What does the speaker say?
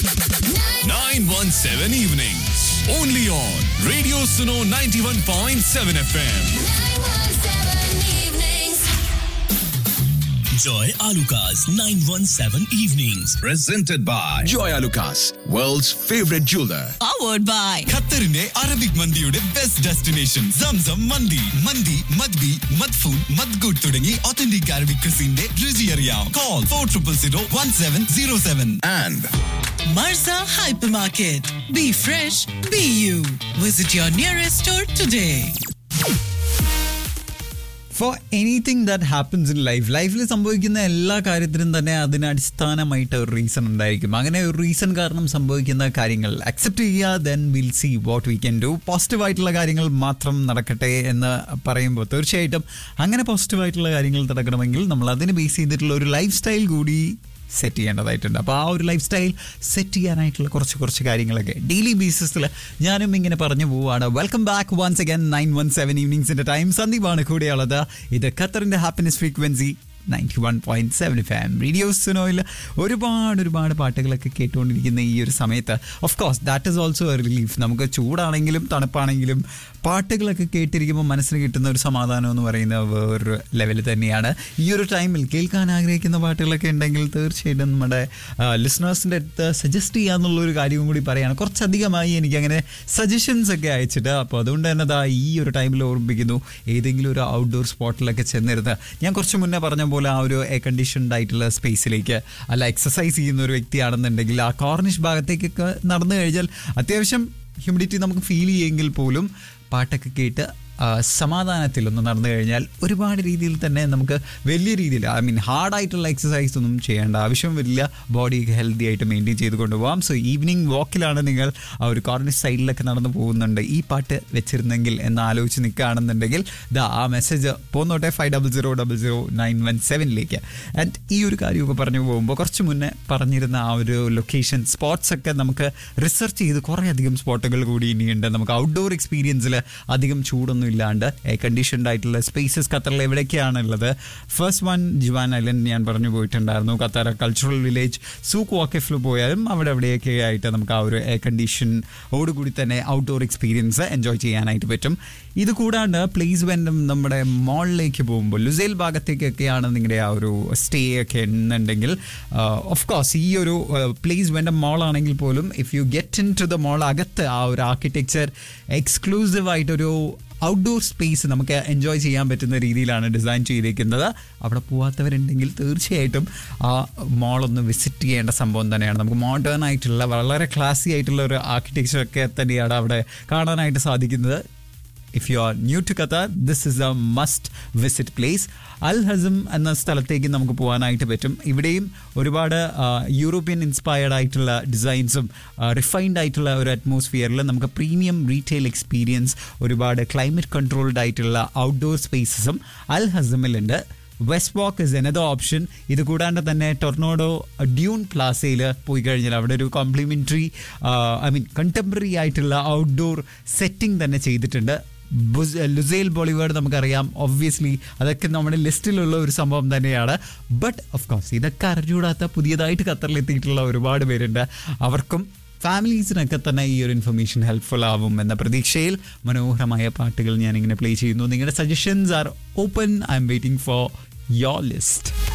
917 evenings. Only on Radio Suno 91.7 FM. Joy Alukas 917 Evenings. Presented by Joy Lucas, world's favorite jeweler. powered by ഖത്തറിന്റെ Arabic മന്തിയുടെ best destination Zamzam മന്തി മന്തി മദ്ബി മദ്ഫൂൻ മദ്ഗുഡ് തുടങ്ങി ഒത്തന്റിക് അറബിക് ക്രിസിന്റെ രുചി അറിയാം call four triple zero one seven zero seven And Marza Hypermarket. Be fresh, be you. Visit your nearest store today. For anything that happens in life ലൈഫിൽ സംഭവിക്കുന്ന എല്ലാ കാര്യത്തിനും തന്നെ അതിന് അടിസ്ഥാനമായിട്ട് ഒരു റീസൺ ഉണ്ടായിരിക്കും അങ്ങനെ ഒരു റീസൺ കാരണം സംഭവിക്കുന്ന കാര്യങ്ങൾ അക്സെപ്റ്റ് ചെയ്യുക then will see what we can do പോസിറ്റീവായിട്ടുള്ള കാര്യങ്ങൾ മാത്രം നടക്കട്ടെ എന്ന് പറയുമ്പോൾ തീർച്ചയായിട്ടും അങ്ങനെ പോസിറ്റീവായിട്ടുള്ള കാര്യങ്ങൾ നടക്കണമെങ്കിൽ നമ്മൾ അതിന് ബേസ് ചെയ്തിട്ടുള്ള ഒരു ലൈഫ് സ്റ്റൈൽ കൂടി സെറ്റ് ചെയ്യേണ്ടതായിട്ടുണ്ട് അപ്പോൾ ആ ഒരു ലൈഫ് സ്റ്റൈൽ സെറ്റ് ചെയ്യാനായിട്ടുള്ള കുറച്ച് കുറച്ച് കാര്യങ്ങളൊക്കെ ഡെയിലി ബേസിസിൽ ഞാനും ഇങ്ങനെ പറഞ്ഞു പോവുകയാണ് welcome back once again nine one seven ഈവനിങ്സിൻ്റെ ടൈം സന്ദീപാണ് കൂടെയുള്ളത് ഇത് ഖത്തറിൻ്റെ happiness frequency ninety one point seven FM radio സുനോയിൽ ഒരുപാട് ഒരുപാട് പാട്ടുകളൊക്കെ കേട്ടുകൊണ്ടിരിക്കുന്ന ഈ ഒരു സമയത്ത് of course that is also a relief നമുക്ക് ചൂടാണെങ്കിലും തണുപ്പാണെങ്കിലും പാട്ടുകളൊക്കെ കേട്ടിരിക്കുമ്പോൾ മനസ്സിന് കിട്ടുന്ന ഒരു സമാധാനം എന്ന് പറയുന്നത് വേറൊരു ലെവലിൽ തന്നെയാണ് ഈ ഒരു ടൈമിൽ കേൾക്കാൻ ആഗ്രഹിക്കുന്ന പാട്ടുകളൊക്കെ ഉണ്ടെങ്കിൽ തീർച്ചയായിട്ടും നമ്മുടെ ലിസണേഴ്സിൻ്റെ അടുത്ത് സജസ്റ്റ് ചെയ്യാന്നുള്ള ഒരു കാര്യവും കൂടി പറയുകയാണ് കുറച്ചധികമായി എനിക്ക് അങ്ങനെ സജഷൻസ് ഒക്കെ അയച്ചിട്ട് അപ്പോൾ അതുകൊണ്ട് തന്നെ ദാ ഈ ഒരു ടൈമിൽ ഓർമ്മിപ്പിക്കുന്നു ഏതെങ്കിലും ഒരു ഔട്ട്ഡോർ സ്പോട്ടിലൊക്കെ ചെന്നിരുന്ന് ഞാൻ കുറച്ച് മുന്നേ പറഞ്ഞ പോലെ ആ ഒരു എയർ കണ്ടീഷൻഡ് ആയിട്ടുള്ള സ്പേസിലേക്ക് അല്ല എക്സസൈസ് ചെയ്യുന്ന ഒരു വ്യക്തിയാണെന്നുണ്ടെങ്കിൽ ആ കോർണിഷ് ഭാഗത്തേക്കൊക്കെ നടന്നു കഴിഞ്ഞാൽ അത്യാവശ്യം ഹ്യൂമിഡിറ്റി നമുക്ക് ഫീൽ ചെയ്യുമെങ്കിൽ പോലും പാട്ടൊക്കെ കേട്ട് ആ, സമാധാനത്തിൽ ഒന്ന് നടന്നു കഴിഞ്ഞാൽ ഒരുപാട് രീതിയിൽ തന്നെ നമുക്ക് വലിയ രീതിയിൽ ഐ മീൻ ഹാർഡായിട്ടുള്ള എക്സസൈസ് ഒന്നും ചെയ്യേണ്ട ആവശ്യം വരില്ല ബോഡി ഹെൽത്തി ആയിട്ട് മെയിൻറ്റെയിൻ ചെയ്ത് കൊണ്ടുപോകാം സോ ഈവനിങ് വാക്കിലാണ് നിങ്ങൾ ആ ഒരു കോർണർ സൈഡിലൊക്കെ നടന്നു പോകുന്നുണ്ട് ഈ പാട്ട് വെച്ചിരുന്നെങ്കിൽ എന്ന് ആലോചിച്ച് നിൽക്കുകയാണെന്നുണ്ടെങ്കിൽ ദാ ആ മെസ്സേജ് പോന്നോട്ടെ five double zero double zero nine one സെവനിലേക്ക് ആൻഡ് ഈ ഒരു കാര്യമൊക്കെ പറഞ്ഞു പോകുമ്പോൾ കുറച്ച് മുന്നേ പറഞ്ഞിരുന്ന ആ ഒരു ലൊക്കേഷൻ സ്പോട്ട്സ് ഒക്കെ നമുക്ക് റിസർച്ച് ചെയ്ത് കുറേ അധികം സ്പോട്ടുകൾ കൂടി ഇനിയുണ്ട് നമുക്ക് ഔട്ട്ഡോർ എക്സ്പീരിയൻസിൽ അധികം ചൂടൊന്നും ഇല്ലാണ്ട് എയർ കണ്ടീഷൻഡ് ആയിട്ടുള്ള സ്പേസസ് ഖത്തറിൽ എവിടെയൊക്കെയാണുള്ളത് ഫസ്റ്റ് വൺ ജുവാൻ ഐലൻഡ് ഞാൻ പറഞ്ഞു പോയിട്ടുണ്ടായിരുന്നു ഖത്തർ കൾച്ചറൽ വില്ലേജ് സൂക്ക് വാക്കിഫിൽ പോയാലും അവിടെ എവിടെയൊക്കെ ആയിട്ട് നമുക്ക് ആ ഒരു എയർ കണ്ടീഷൻ ഓടുകൂടി തന്നെ ഔട്ട്ഡോർ എക്സ്പീരിയൻസ് എൻജോയ് ചെയ്യാനായിട്ട് പറ്റും ഇത് കൂടാണ്ട് പ്ലേസ് വെൻഡും നമ്മുടെ മോളിലേക്ക് പോകുമ്പോൾ ലുസേൽ ഭാഗത്തേക്കൊക്കെയാണ് നിങ്ങളുടെ ആ ഒരു സ്റ്റേ ഒക്കെ എന്നുണ്ടെങ്കിൽ ഓഫ് കോഴ്സ് ഈ ഒരു പ്ലേസ് വെൻഡം മോളാണെങ്കിൽ പോലും if you get in to the mall അകത്ത് ആ ഒരു ആർക്കിടെക്ചർ എക്സ്ക്ലൂസീവ് ആയിട്ടൊരു ഔട്ട്ഡോർ സ്പേസ് നമുക്ക് എൻജോയ് ചെയ്യാൻ പറ്റുന്ന രീതിയിലാണ് ഡിസൈൻ ചെയ്തിരിക്കുന്നത് അവിടെ പോവാത്തവരുണ്ടെങ്കിൽ തീർച്ചയായിട്ടും ആ മോളൊന്ന് വിസിറ്റ് ചെയ്യേണ്ട സംഭവം തന്നെയാണ് നമുക്ക് മോഡേൺ ആയിട്ടുള്ള വളരെ ക്ലാസി ആയിട്ടുള്ള ഒരു ആർക്കിടെക്ചർ ഒക്കെ തന്നെയാണ് അവിടെ കാണാനായിട്ട് സാധിക്കുന്നത് if you are new to Qatar this is a must visit place Al Hazm എന്ന സ്ഥലത്തേക്ക് നമുക്ക് പോകാനായിട്ട് പറ്റും ഇവിടെയും ഒരുപാട് ആ, യൂറോപ്യൻ ഇൻസ്പയർഡ് ആയിട്ടുള്ള ഡിസൈൻസും റിഫൈൻഡ് ആയിട്ടുള്ള ഒരു അറ്റ്മോസ്ഫിയറിൽ നമുക്ക് പ്രീമിയം റീറ്റെയിൽ എക്സ്പീരിയൻസ് ഒരുപാട് ക്ലൈമറ്റ് കൺട്രോൾഡ് ആയിട്ടുള്ള ഔട്ട്ഡോർ സ്പേസസും അൽ ഹസമിലുണ്ട് West Walk is another option ഇത് കൂടാണ്ട് തന്നെ ടൊർണോഡോ ഡ്യൂൺ പ്ലാസയിൽ പോയി കഴിഞ്ഞാൽ അവിടെ ഒരു കോംപ്ലിമെൻ്ററി ഐ മീൻ കണ്ടംപററി ആയിട്ടുള്ള ഔട്ട്ഡോർ സെറ്റിംഗ് തന്നെ ചെയ്തിട്ടുണ്ട് ബുസ്- ലുസൈൽ ബോളിവുഡ് നമുക്കറിയാം ഒബ്വിയസ്ലി അതൊക്കെ നമ്മുടെ ലിസ്റ്റിലുള്ള ഒരു സംഭവം തന്നെയാണ് ബട്ട് ഓഫ് കോഴ്സ് ഇതൊക്കെ അറിഞ്ഞുകൂടാത്ത പുതിയതായിട്ട് ഖത്തറിലെത്തിയിട്ടുള്ള ഒരുപാട് പേരുണ്ട് അവർക്കും ഫാമിലീസിനൊക്കെ തന്നെ ഈ ഒരു ഇൻഫർമേഷൻ ഹെൽപ്ഫുൾ ആവും എന്ന പ്രതീക്ഷയിൽ മനോഹരമായ പാട്ടുകൾ ഞാൻ ഇങ്ങനെ പ്ലേ ചെയ്യുന്നു നിങ്ങളുടെ suggestions are open I'm waiting for your list